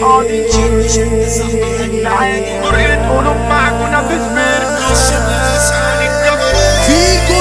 حاضر شد شد صاحبي العادي قرية قلوب معجونة في سبيرتو فيكو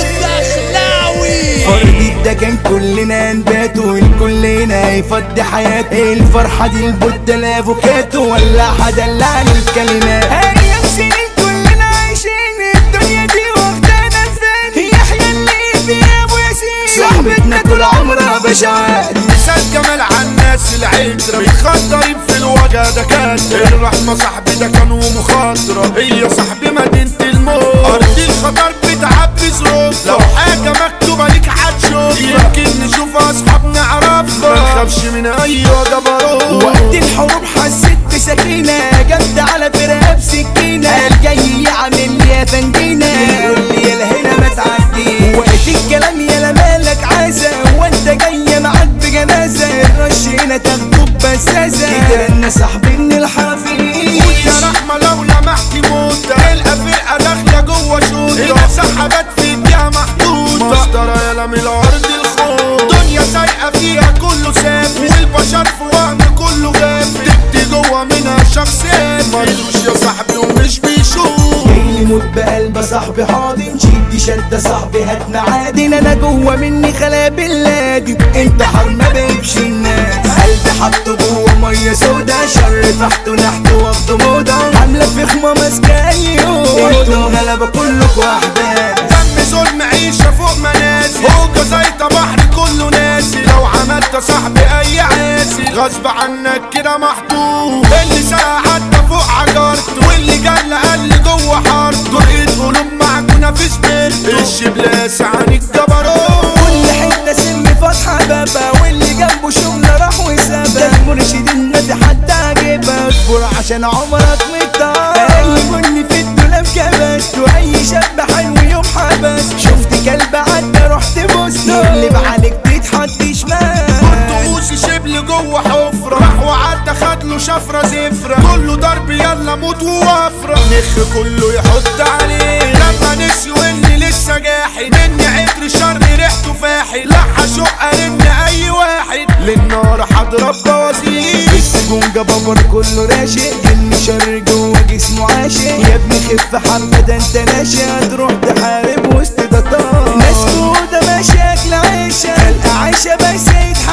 الدخلاوي فرد ده كان كلنا نبات والكلنا يفضي حياته الفرحة دي البوت الافوكاتو ولا حدلعني الكلمات ايام سنين كلنا عايشين الدنيا دي واخدانا لفين يحيى اللي فيها ابو ياسين صاحبتنا طول عمرها بشوات مثال جمال عالناس العترة بيخدرين في الوجع دكاترة الرحمة صاحبي ده كانوا مخاطرة هي صاحبي مدينة الموت أرض الخطر بتعبي ظروف لو حاجة مكتوبة ليك هتشوف يمكن نشوف أصحاب نعرفها ما نخافش من أي جبروت وقت الحروب حسيت بسكينة جد على فرقة بسكينة قال جاي يعمل لي يا فنجينة يقول لي يا هنا ما تعدي وقت الكلام يا مالك عازة وانت جاي معاك بجنازة الرش هنا تاخده ببساسة كده الناس صاحبين الحرفيين يا رحمة لو لمحت موتة تلقى فرقة داخلة جوه شوطة المساحبات في ايديها محطوطة مسطرة يالا من الأرض الخوف دنيا سايقة فيها كله سافر والبشر في وهم كله غافل تبدي جوه منها شخص ملوش يا صاحبي ومش بيشوف جاي يموت بقلب صاحبي حاضن شد شد صاحبي هات معادن انا جوه مني خلا بلادي انت حر ما بيبش الناس قلبي حطه جوه ميه سودا شر تحته نحته واخده موضه حمله فخمه ماسكه ايوه انتم غلبه كلكوا احداث دم ظلم عيشة فوق منازل هوجة زيطة بحر كله ناسي لو عملت صاحبي أي عاسي غصب عنك كده محطوط اللي سرق حتى فوق عجارته واللي جل قال جوه حارته طرقة قلوب معجونة في سبيرتو الشبلاس عن الجبروت كل حته سم فاتحه بابا واللي جنبه شغل راح وسابها ده المرشد النادي حتى عجبها اصبر عشان عمرك مطار اي بني في الدولاب كبست واي شاب حلو يوم حبس شفت كلب عدى رحت بوست يقلب عليك تتحط شمال برتقوسي شبل جوه حفرة راح وعدى خد له شفرة زفرة كله ضرب يلا موت ووفرة نخ كله يحط عليه لما نسيوا اني لسه جاحد اني عطر شر ريحته فاحل لا هشق ارن اي واحد للنار هضرب بوازير السجون جبابر كله راشق جن شر جوه جسمه عاشق يا ابني خف حبه ده انت ناشئ تروح تحارب وسط تتار ناس سودا ماشيه اكل عيشه خلقه عايشه بس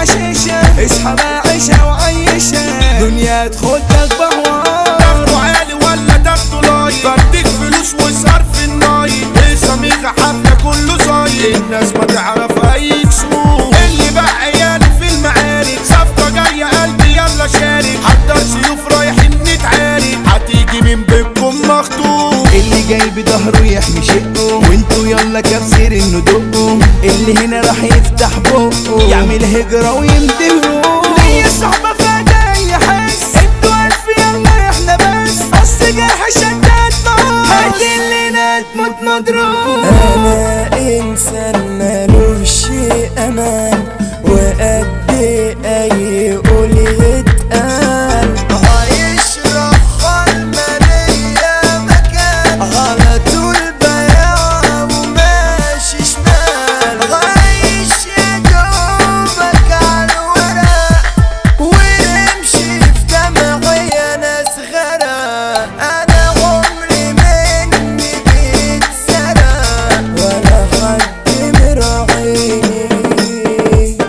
حشيشه اصحى بقى عيشه وعيشه دنيا تاخدك بهوار تاخده عالي ولا تاخده لايت بديك فلوس وصرف النايت ايه سميخة حفلة كله زايد الناس ما تعرف اي كسوف اللي بقى عيالي في المعارك صفقة جاية قلبي يلا شارك حضر سيوف رايحين نتعارك هتيجي من بيتكم مخطوف اللي جاي بظهره يحمي شقه وانتوا يلا كبسير انه دقه اللي هنا راح يفتح بقه يعمل هجرة ويمدهه ليا صحبة فادا يحس انتوا الف يلا احنا بس اصل جرح شداد نار هات اللي تموت مضروب انا انسان ملوش امان وقد اي قول يتقال هيشرح المالية مكان على طول بياع وماشي شمال عايش يا دوبك على الورق ونمشي في جمعية ناس غرق انا عمري مني بيتسرق ولا حد مراعيني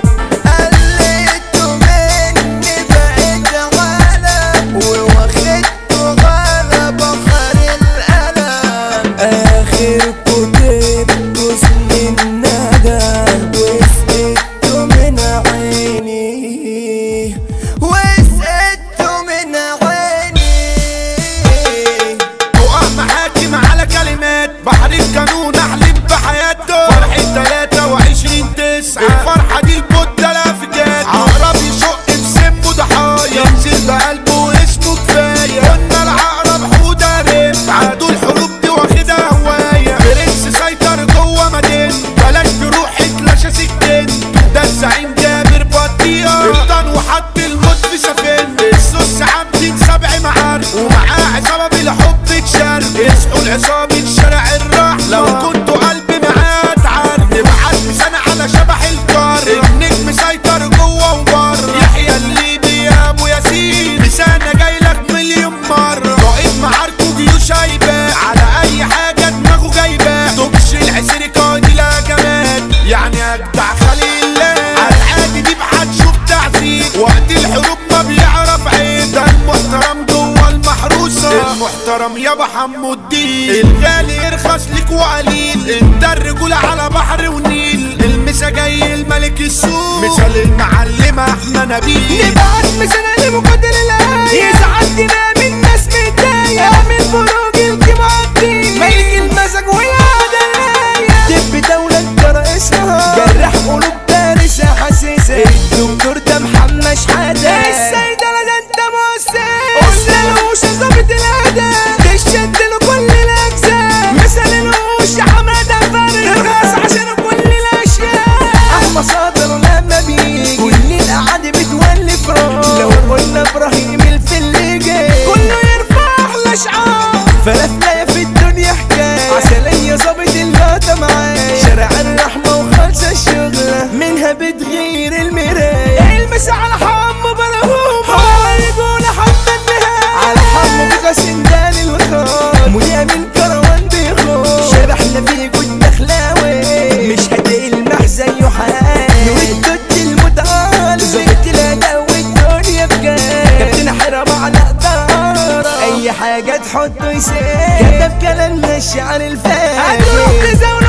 يابا حمو الدين الغالي يرخص لك وقليل انت الرجولة على بحر ونيل المسا جاي الملك السوق مثال المعلمة احنا نبيل نبعت مثلا لمقدر الآية يزعل دماء من ناس متضايقة من فروج الكيماوي ملك المزاج والعدلاية دب دولة رئيسها جرح قلوب بارسة حساسة الدكتور ده محمد شحاتة السيدة لا انت مسلم قلنا الوش ظابط الأداء تشد له كل الأجزاء مثل الوش حمادة فارغ ترخص عشان كل الأشياء أحمى صادر لما بيجي كل القعدة بتولي فراغ لو قلنا إبراهيم الفليجي كله يرفع الأشعار فلفلاية في الدنيا حكاية عسلية ظابط اللقطة معايا شارع الرحمة وخالصة الشغلة منها بتغير المراية المس على حمو بلاهوم على رجولة حمى النهاية على حمو بقى سندان الوخار مذيع من كروان بيخوف شبحنا في جود دخلاوي مش هتلمح زيه حال والدود المتعال ظابط الأداء والدنيا بجد كابتن حرام على قدارة أي حاجة تحطه يسير كتب كلامنا الشعر الفاجر هتروح تزاول